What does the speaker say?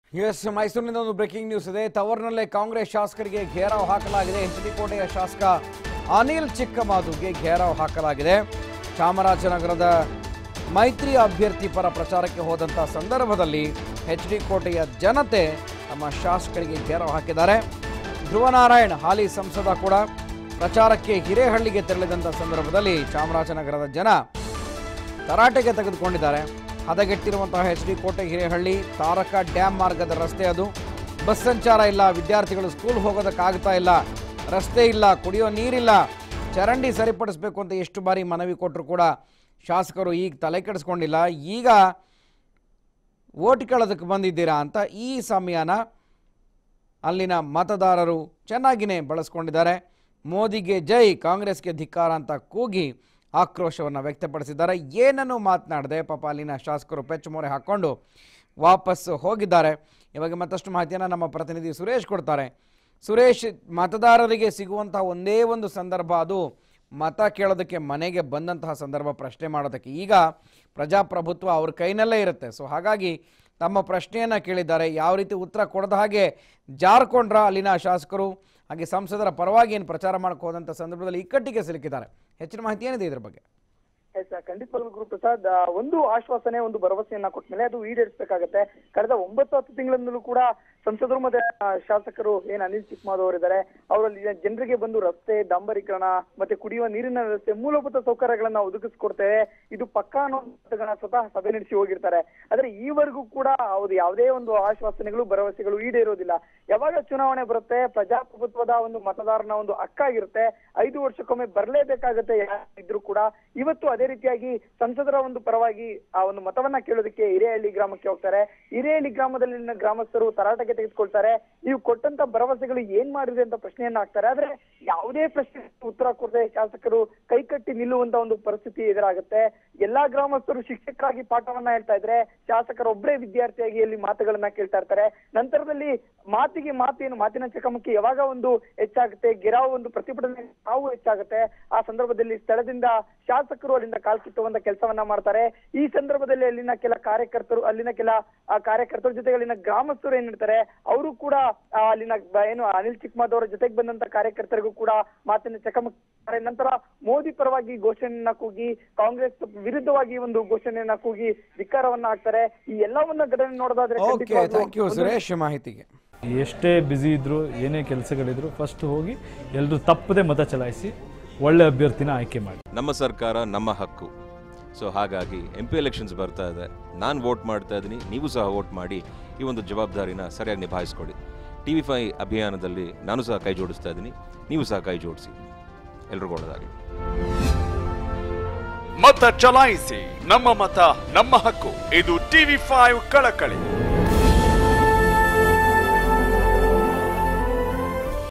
S ಮೈಸೂರಿನಿಂದ ಒಂದು breaking news ಇದೆ ತವರ್ನಲ್ಲೇ ಕಾಂಗ್ರೆಸ್ ಶಾಸಕರಿಗೆ ಘೇರಾವ್ ಹಾಕಲಾಗಿದೆ ಎಚ್ ಡಿ ಕೋಟೆಯ ಶಾಸಕ ಅನಿಲ್ ಚಿಕ್ಕಮಾದುಗೆ ಘೇರಾವ್ ಹಾಕಲಾಗಿದೆ ಚಾಮರಾಜನಗರದ ಮೈತ್ರಿ ಅಭ್ಯರ್ಥಿ ಪರ ಪ್ರಚಾರಕ್ಕೆ ಹೋದಂಥ ಸಂದರ್ಭದಲ್ಲಿ ಎಚ್ ಡಿ ಕೋಟೆಯ ಜನತೆ ತಮ್ಮ ಶಾಸಕರಿಗೆ ಘೇರಾವ್ ಹಾಕಿದ್ದಾರೆ ಧ್ರುವನಾರಾಯಣ್ ಹಾಲಿ ಸಂಸದ ಕೂಡ ಪ್ರಚಾರಕ್ಕೆ ಹಿರೇಹಳ್ಳಿಗೆ ತೆರಳಿದಂಥ ಸಂದರ್ಭದಲ್ಲಿ ಚಾಮರಾಜನಗರದ ಜನ ತರಾಟೆಗೆ ತೆಗೆದುಕೊಂಡಿದ್ದಾರೆ ಹದಗೆಟ್ಟಿರುವಂತಹ ಎಚ್ ಡಿ ಕೋಟೆ ಹಿರೇಹಳ್ಳಿ ತಾರಕ ಡ್ಯಾಮ್ ಮಾರ್ಗದ ರಸ್ತೆ ಅದು ಬಸ್ ಸಂಚಾರ ಇಲ್ಲ ವಿದ್ಯಾರ್ಥಿಗಳು ಸ್ಕೂಲ್ ಹೋಗೋದಕ್ಕಾಗ್ತಾ ಇಲ್ಲ ರಸ್ತೆ ಇಲ್ಲ ಕುಡಿಯೋ ನೀರಿಲ್ಲ ಚರಂಡಿ ಸರಿಪಡಿಸಬೇಕು ಅಂತ ಎಷ್ಟು ಬಾರಿ ಮನವಿ ಕೊಟ್ಟರು ಕೂಡ ಶಾಸಕರು ಈಗ ತಲೆ ಕೆಡಿಸ್ಕೊಂಡಿಲ್ಲ ಈಗ ಓಟ್ ಕೇಳೋದಕ್ಕೆ ಬಂದಿದ್ದೀರಾ ಅಂತ ಈ ಸಮಯನ ಅಲ್ಲಿನ ಮತದಾರರು ಚೆನ್ನಾಗಿಯೇ ಬಳಸ್ಕೊಂಡಿದ್ದಾರೆ ಮೋದಿಗೆ ಜೈ ಕಾಂಗ್ರೆಸ್ಗೆ ಧಿಕ್ಕಾರ ಅಂತ ಕೂಗಿ ಆಕ್ರೋಶವನ್ನು ವ್ಯಕ್ತಪಡಿಸಿದ್ದಾರೆ ಏನನ್ನು ಮಾತನಾಡದೆ ಪಾಪ ಅಲ್ಲಿನ ಶಾಸಕರು ಪೆಚ್ಚು ಮೊರೆ ಹಾಕ್ಕೊಂಡು ವಾಪಸ್ ಹೋಗಿದ್ದಾರೆ ಇವಾಗ ಮತ್ತಷ್ಟು ಮಾಹಿತಿಯನ್ನು ನಮ್ಮ ಪ್ರತಿನಿಧಿ ಸುರೇಶ್ ಕೊಡ್ತಾರೆ ಸುರೇಶ್ ಮತದಾರರಿಗೆ ಸಿಗುವಂತಹ ಒಂದೇ ಒಂದು ಸಂದರ್ಭ ಅದು ಮತ ಕೇಳೋದಕ್ಕೆ ಮನೆಗೆ ಬಂದಂತಹ ಸಂದರ್ಭ ಪ್ರಶ್ನೆ ಮಾಡೋದಕ್ಕೆ ಈಗ ಪ್ರಜಾಪ್ರಭುತ್ವ ಅವ್ರ ಕೈನಲ್ಲೇ ಇರುತ್ತೆ ಸೊ ಹಾಗಾಗಿ ತಮ್ಮ ಪ್ರಶ್ನೆಯನ್ನು ಕೇಳಿದ್ದಾರೆ ಯಾವ ರೀತಿ ಉತ್ತರ ಕೊಡದ ಹಾಗೆ ಜಾರ್ಕೊಂಡ್ರ ಅಲ್ಲಿನ ಶಾಸಕರು ಹಾಗೆ ಸಂಸದರ ಪರವಾಗಿ ಏನು ಪ್ರಚಾರ ಮಾಡಕ್ಕೆ ಹೋದಂಥ ಸಂದರ್ಭದಲ್ಲಿ ಇಕ್ಕಟ್ಟಿಗೆ ಸಿಲುಕಿದ್ದಾರೆ ಹೆಚ್ಚಿನ ಮಾಹಿತಿ ಏನಿದೆ ಇದ್ರ ಬಗ್ಗೆ ಎಸ್ ಖಂಡಿತವಾಗ್ಲೂ ಗುರುಪ್ರಸಾದ್ ಆ, ಒಂದು ಆಶ್ವಾಸನೆ ಒಂದು ಭರವಸೆಯನ್ನ ಕೊಟ್ಮೇಲೆ ಅದು ಈಡೇರಿಸಬೇಕಾಗತ್ತೆ ಕಳೆದ ಒಂಬತ್ತು ಹತ್ತು ತಿಂಗಳಿಂದಲೂ ಕೂಡ ಸಂಸದರು ಮತ್ತೆ ಆ, ಶಾಸಕರು ಏನ್ ಅನಿಲ್ ಚಿಕ್ಮಾದ್ ಅವರಿದ್ದಾರೆ ಅವರಲ್ಲಿ ಜನರಿಗೆ ಬಂದು ರಸ್ತೆ ಡಾಂಬರೀಕರಣ ಮತ್ತೆ ಕುಡಿಯುವ ನೀರಿನ ವ್ಯವಸ್ಥೆ ಮೂಲಭೂತ ಸೌಕರ್ಯಗಳನ್ನ ಒದಗಿಸ್ಕೊಡ್ತೇವೆ ಇದು ಪಕ್ಕಾ ಅನ್ನೋ ಮಾತುಗಳನ್ನ ಸ್ವತಃ ಸಭೆ ನಡೆಸಿ ಹೋಗಿರ್ತಾರೆ ಆದ್ರೆ ಈವರೆಗೂ ಕೂಡ ಅವ್ರು ಯಾವುದೇ ಒಂದು ಆಶ್ವಾಸನೆಗಳು ಭರವಸೆಗಳು ಈಡೇರೋದಿಲ್ಲ ಯಾವಾಗ ಚುನಾವಣೆ ಬರುತ್ತೆ ಪ್ರಜಾಪ್ರಭುತ್ವದ ಒಂದು ಮತದಾರನ ಒಂದು ಹಕ್ಕಾಗಿರುತ್ತೆ ಐದು ವರ್ಷಕ್ಕೊಮ್ಮೆ ಬರಲೇಬೇಕಾಗತ್ತೆ ಯಾರಿದ್ರು ಕೂಡ ಇವತ್ತು ಅದೇ ರೀತಿಯಾಗಿ ಸಂಸದರ ಒಂದು ಪರವಾಗಿ ಆ ಒಂದು ಮತವನ್ನ ಕೇಳೋದಕ್ಕೆ ಹಿರೇಹಳ್ಳಿ ಗ್ರಾಮಕ್ಕೆ ಹೋಗ್ತಾರೆ ಹಿರೇಹಳ್ಳಿ ಗ್ರಾಮದಲ್ಲಿನ ಗ್ರಾಮಸ್ಥರು ತರಾಟೆಗೆ ತೆಗೆದುಕೊಳ್ತಾರೆ ನೀವು ಕೊಟ್ಟಂತ ಭರವಸೆಗಳು ಏನ್ ಮಾಡಿದೆ ಅಂತ ಪ್ರಶ್ನೆಯನ್ನ ಹಾಕ್ತಾರೆ ಆದ್ರೆ ಯಾವುದೇ ಪ್ರಶ್ನೆ ಉತ್ತರ ಕೊಡದೆ ಶಾಸಕರು ಕೈಕಟ್ಟಿ ನಿಲ್ಲುವಂತ ಒಂದು ಪರಿಸ್ಥಿತಿ ಎದುರಾಗುತ್ತೆ ಎಲ್ಲಾ ಗ್ರಾಮಸ್ಥರು ಶಿಕ್ಷಕರಾಗಿ ಪಾಠವನ್ನ ಹೇಳ್ತಾ ಇದ್ರೆ ಶಾಸಕರೊಬ್ಬರೇ ವಿದ್ಯಾರ್ಥಿಯಾಗಿ ಅಲ್ಲಿ ಮಾತುಗಳನ್ನ ಕೇಳ್ತಾ ಇರ್ತಾರೆ ನಂತರದಲ್ಲಿ ಮಾತಿಗೆ ಮಾತೇನು ಮಾತಿನ ಚಕಮಕಿ ಯಾವಾಗ ಒಂದು ಹೆಚ್ಚಾಗುತ್ತೆ ಗೆರಾವ್ ಒಂದು ಪ್ರತಿಭಟನೆ ಸಾವು ಹೆಚ್ಚಾಗುತ್ತೆ ಆ ಸಂದರ್ಭದಲ್ಲಿ ಸ್ಥಳದಿಂದ ಶಾಸಕರು ಅಲ್ಲಿಂದ ಕಾಲ್ಕಿತ್ತುವಂತ ಕೆಲಸವನ್ನ ಮಾಡ್ತಾರೆ ಈ ಸಂದರ್ಭದಲ್ಲಿ ಅಲ್ಲಿನ ಕೆಲ ಕಾರ್ಯಕರ್ತರು ಅಲ್ಲಿನ ಕೆಲ ಆ ಕಾರ್ಯಕರ್ತರ ಜೊತೆಗೆ ಅಲ್ಲಿನ ಗ್ರಾಮಸ್ಥರು ಏನ್ ಇರ್ತಾರೆ ಅವರು ಕೂಡ ಆ, ಅಲ್ಲಿನ ಬ- ಏನು ಅನಿಲ್ ಚಿಕ್ಮಾದ್ ಅವರ ಜೊತೆಗೆ ಬಂದಂತ ಕಾರ್ಯಕರ್ತರಿಗೂ ಕೂಡ ಮಾತಿನ ಚಕಮಕಿ ಮಾಡ್ತಾರೆ. ನಂತರ ಮೋದಿ ಪರವಾಗಿ ಘೋಷಣೆಯನ್ನ ಕೂಗಿ ಕಾಂಗ್ರೆಸ್ ವಿರುದ್ಧವಾಗಿ ಒಂದು ಘೋಷಣೆಯನ್ನ ಕೂಗಿ ಧಿಕ್ಕಾರವನ್ನ ಹಾಕ್ತಾರೆ ಈ ಎಲ್ಲವನ್ನ ಘಟನೆ ನೋಡೋದಾದ್ರೆ ಓಕೆ ಖಂಡಿತವಾಗ್ಲೂ ಥ್ಯಾಂಕ್ ಯು ಒಂದು ಸುರೇಶ್ ಮಾಹಿತಿಗೆ ಎಷ್ಟೇ ಬ್ಯುಸಿ ಇದ್ದರೂ ಏನೇ ಕೆಲಸಗಳಿದ್ರು ಫಸ್ಟ್ ಹೋಗಿ ಎಲ್ಲರೂ ತಪ್ಪದೆ ಮತ ಚಲಾಯಿಸಿ ಒಳ್ಳೆ ಅಭ್ಯರ್ಥಿನ ಆಯ್ಕೆ ಮಾಡಿ ನಮ್ಮ ಸರ್ಕಾರ ನಮ್ಮ ಹಕ್ಕು ಸೊ ಹಾಗಾಗಿ ಎಂ ಪಿ ಎಲೆಕ್ಷನ್ಸ್ ಬರ್ತಾ ಇದೆ ನಾನು ವೋಟ್ ಮಾಡ್ತಾ ಇದ್ದೀನಿ ನೀವು ಸಹ ವೋಟ್ ಮಾಡಿ ಈ ಒಂದು ಜವಾಬ್ದಾರಿನ ಸರಿಯಾಗಿ ನಿಭಾಯಿಸ್ಕೊಡಿ ಟಿ ವಿ ಫೈ ಅಭಿಯಾನದಲ್ಲಿ ನಾನು ಸಹ ಕೈ ಜೋಡಿಸ್ತಾ ಇದ್ದೀನಿ ನೀವು ಸಹ ಕೈ ಜೋಡಿಸಿ ಎಲ್ರಿಗೂ ಒಳ್ಳೆದಾಗಿ ಮತ ಚಲಾಯಿಸಿ ನಮ್ಮ ಮತ ನಮ್ಮ ಹಕ್ಕು ಇದು ಟಿವಿ ಫೈವ್ ಕಳಕಳಿ